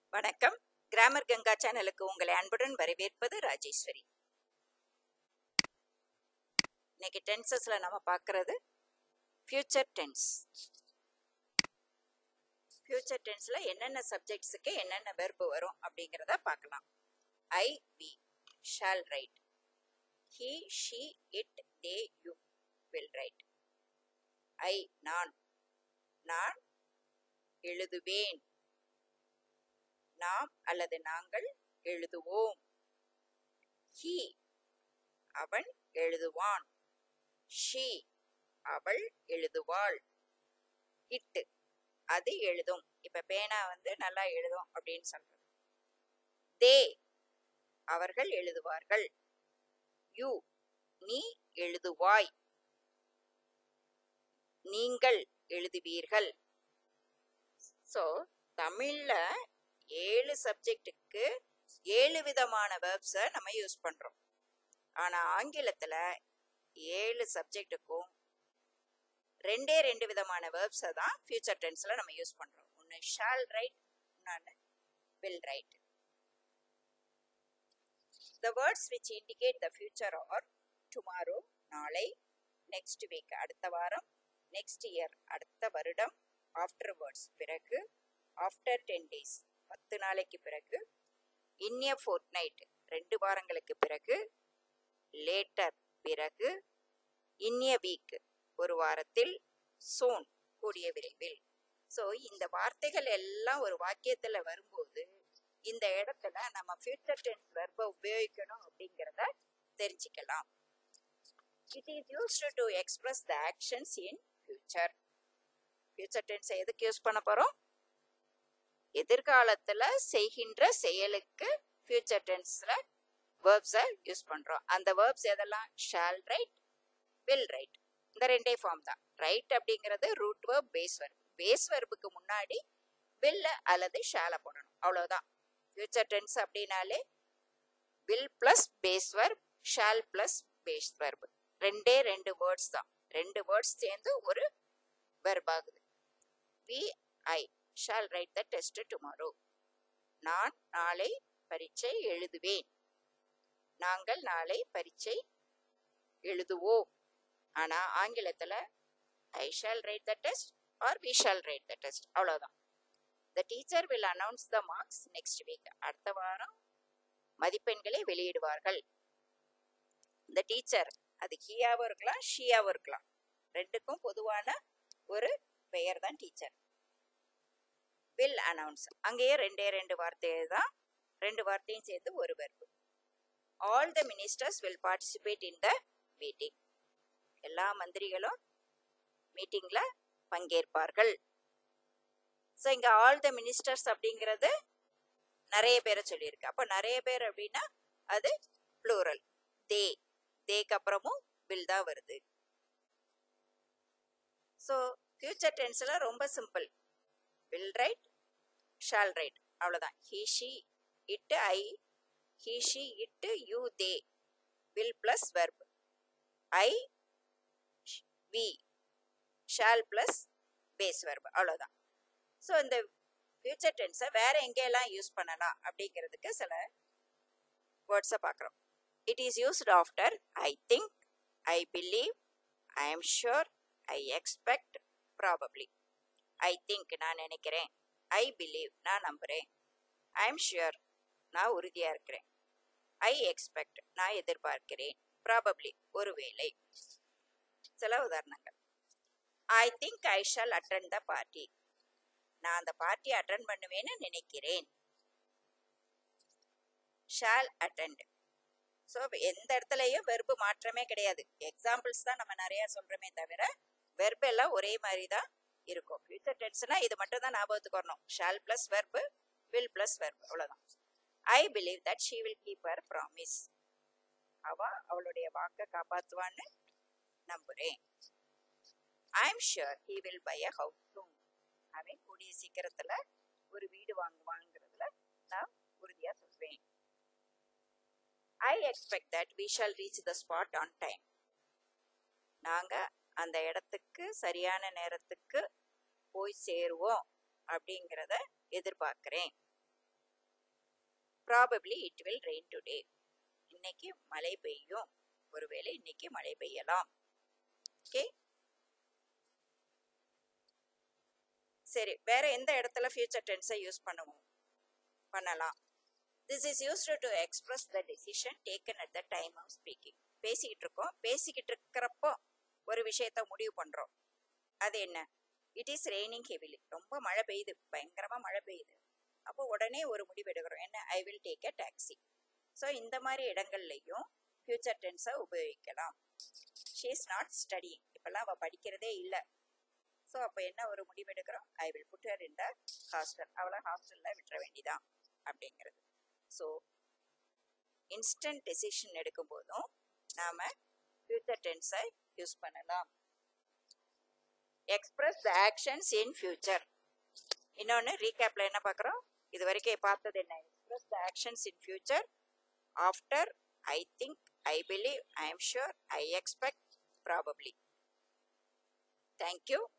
வணக்கம் கிராமர் கங்கா சேனலுக்கு உங்களை அன்புடன் வரவேற்பது ராஜேஸ்வரி இன்னைக்கு டென்சஸ்ல நம்ம பார்க்கறது ஃபியூச்சர் டென்ஸ் ஃபியூச்சர் டென்ஸ்ல என்னென்ன சப்ஜெக்ட்ஸுக்கு என்னென்ன வெர்பு வரும் அப்படிங்கிறத பார்க்கலாம் I we shall write he she it they you will write I நான் நான் எழுதுவேன் நாம் அல்லது நாங்கள் எழுதுவோம் ஹி அவன் எழுதுவான் ஷி அவள் எழுதுவாள் இட்டு அது எழுதும் இப்ப பேனா வந்து நல்லா எழுதும் அப்படின்னு சொல்றது தே அவர்கள் எழுதுவார்கள் யூ நீ எழுதுவாய் நீங்கள் எழுதுவீர்கள் ஸோ தமிழ்ல ஏழு சப்ஜெக்ட்டுக்கு ஏழு விதமான வேர்ப்ஸை நம்ம யூஸ் பண்றோம் ஆனா ஆங்கிலத்துல ஏழு சப்ஜெக்ட்டுக்கும் ரெண்டே ரெண்டு விதமான வேர்ப்ஸை தான் ஃபியூச்சர் டென்ஸ்ல நம்ம யூஸ் பண்றோம் ஒன்று ஷால் ரைட் இன்னொன்று will write the words which indicate the future or tomorrow நாளை நெக்ஸ்ட் வீக் அடுத்த வாரம் நெக்ஸ்ட் இயர் அடுத்த வருடம் ஆஃப்டர் வேர்ட்ஸ் பிறகு ஆஃப்டர் டென் டேஸ் பத்து நாளைக்கு பிறகு இன்னிய ஃபோர்ட் நைட் ரெண்டு வாரங்களுக்கு பிறகு லேட்டர் பிறகு இன்னிய வீக் ஒரு வாரத்தில் சோன் கூடிய விரைவில் ஸோ இந்த வார்த்தைகள் எல்லாம் ஒரு வாக்கியத்தில் வரும்போது இந்த இடத்துல நம்ம ஃபியூச்சர் டென்ஸ் வெர்பை உபயோகிக்கணும் அப்படிங்கிறத தெரிஞ்சுக்கலாம் it is used to express the actions in future future டென்ஸை எதுக்கு யூஸ் பண்ண போகிறோம் எதிர்காலத்துல செய்கின்ற செயலுக்கு ஃபியூச்சர் டென்ஸ்ல வேர்ப்ஸை யூஸ் பண்றோம் அந்த வேர்ப்ஸ் எதெல்லாம் ஷால் ரைட் வில் ரைட் இந்த ரெண்டே ஃபார்ம் தான் ரைட் அப்படிங்கிறது root verb base verb base வெர்புக்கு முன்னாடி வில் அல்லது ஷால போடணும் அவ்வளவுதான் ஃபியூச்சர் டென்ஸ் அப்படின்னாலே will plus base verb shall plus base verb ரெண்டே ரெண்டு வேர்ட்ஸ் தான் ரெண்டு வேர்ட்ஸ் சேர்ந்து ஒரு வெர்ப் ஆகுது we I shall write the test tomorrow நான் நாளை பரீட்சை எழுதுவேன் நாங்கள் நாளை பரீட்சை எழுதுவோம் ஆனா ஆங்கிலத்துல I shall write the test or we shall write the test அவ்வளவுதான் the teacher will announce the marks next week அடுத்த வாரம் மதிப்பெண்களை வெளியிடுவார்கள் இந்த டீச்சர் அது ஹீயாவும் இருக்கலாம் ஷியாவும் இருக்கலாம் ரெண்டுக்கும் பொதுவான ஒரு பெயர் தான் டீச்சர் வில் அனௌன்ஸ் அங்கேயே ரெண்டே ரெண்டு வார்த்தை தான் ரெண்டு வார்த்தையும் சேர்த்து ஒரு verb all the ministers will participate in the meeting எல்லா மந்திரிகளும் மீட்டிங்ல பங்கேற்பார்கள் ஸோ இங்க ஆல் த மினிஸ்டர்ஸ் அப்படிங்கிறது நிறைய பேரை சொல்லியிருக்கு அப்போ நிறைய பேர் அப்படின்னா அது ப்ளூரல் தே தேக்கு அப்புறமும் வில் தான் வருது ஸோ ஃபியூச்சர் டென்ஸ்ல ரொம்ப simple will write shall write அவ்வளோதான் he she it I he she it you they will plus verb I we shall plus base verb அவ்வளோதான் ஸோ இந்த ஃபியூச்சர் டென்ஸை வேற எங்கெல்லாம் யூஸ் பண்ணலாம் அப்படிங்கிறதுக்கு சில வேர்ட்ஸை பார்க்குறோம் it is used after I think I believe I am sure I expect probably I think நான் நினைக்கிறேன் ஐ பிலீவ் நான் நம்புகிறேன் ஐ எம் ஷுர் நான் உறுதியாக இருக்கிறேன் ஐ எக்ஸ்பெக்ட் நான் எதிர்பார்க்கிறேன் ப்ராபப்ளி ஒருவேளை சில உதாரணங்கள் I think I shall attend the party நான் அந்த பார்ட்டி அட்டன் பண்ணுவேன்னு நினைக்கிறேன் ஷால் அட்டெண்ட் ஸோ எந்த இடத்துலையும் வெறுப்பு மாற்றமே கிடையாது எக்ஸாம்பிள்ஸ் தான் நம்ம நிறைய சொல்றோமே தவிர வெர்பு எல்லாம் ஒரே மாதிரி தான் இருக்கும் ஃபியூச்சர் டென்ஸ்னா இது மட்டும் தான் ஞாபகத்துக்கு வரணும் shall plus verb will plus verb அவ்வளோதான் I believe that she will keep her promise அவ அவளுடைய வாக்கை காப்பாற்றுவான்னு நம்புறேன் I am sure he will buy a house soon அவன் கூடிய சீக்கிரத்துல ஒரு வீடு வாங்குவாங்கிறதுல நான் உறுதியா சொல்வேன் I expect that we shall reach the spot on time நாங்க அந்த இடத்துக்கு சரியான நேரத்துக்கு போய் சேருவோம் அப்படிங்கிறத எதிர்பார்க்கிறேன் probably it will rain today இன்னைக்கு மழை பெய்யும் ஒருவேளை இன்னைக்கு மழை பெய்யலாம் ஓகே சரி வேற எந்த இடத்துல ஃபியூச்சர் டென்ஸை யூஸ் பண்ணுவோம் பண்ணலாம் this is used to express the decision taken at the time of speaking பேசிக்கிட்டு இருக்கோம் பேசிக்கிட்டு இருக்கிறப்போ ஒரு விஷயத்த முடிவு பண்றோம் அது என்ன இட் இஸ் ரெய்னிங் ஹெவிலி ரொம்ப மழை பெய்யுது பயங்கரமா மழை பெய்யுது அப்போ உடனே ஒரு முடிவு எடுக்கிறோம் என்ன I will take a taxi so இந்த மாதிரி இடங்கள்லையும் ஃபியூச்சர் டென்ஸை உபயோகிக்கலாம் ஷீ இஸ் நாட் ஸ்டடி இப்பெல்லாம் அவள் படிக்கிறதே இல்லை ஸோ அப்போ என்ன ஒரு முடிவு எடுக்கிறோம் I will put her in the hostel அவளை ஹாஸ்டலில் விட்டுற வேண்டிதான் அப்படிங்கிறது ஸோ இன்ஸ்டன்ட் டெசிஷன் எடுக்கும் போதும் நாம் ஃபியூச்சர் டென்ஸை யூஸ் பண்ணலாம் express the actions in future இன்னொன்று ரீகேப்பில் என்ன பார்க்குறோம் இது வரைக்கும் பார்த்தது என்ன express the actions in future after I think I believe I am sure I expect probably thank you